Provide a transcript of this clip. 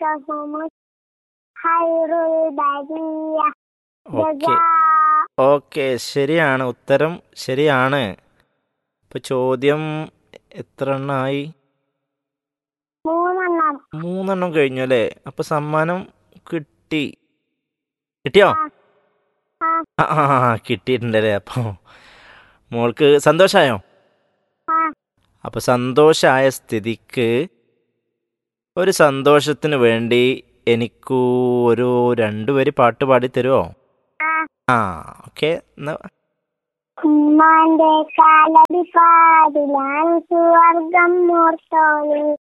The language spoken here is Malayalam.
هم خير البرية ഓക്കെ جزاء ഓക്കെ ശരിയാണ് ഉത്തരം ശരിയാണ് ഇപ്പൊ ചോദ്യം എത്ര എണ്ണമായി മൂന്നെണ്ണം മൂന്നെണ്ണം കഴിഞ്ഞു അല്ലേ അപ്പൊ സമ്മാനം കിട്ടി കിട്ടിയോ ആ ആ ആ ആ, കിട്ടിയിട്ടുണ്ടല്ലേ അപ്പൊ മോൾക്ക് സന്തോഷായോ ആ അപ്പൊ സന്തോഷായ സ്ഥിതിക്ക് ഒരു സന്തോഷത്തിന് വേണ്ടി എനിക്കു ഒരു രണ്ടു വരി പാട്ട് പാടി തരുമോ ആ ആ ഓക്കെ എന്നാ ഉമ്മാന്റെ കാലടിപ്പാടിലാണ് സുവർഗം മോർത്തോള്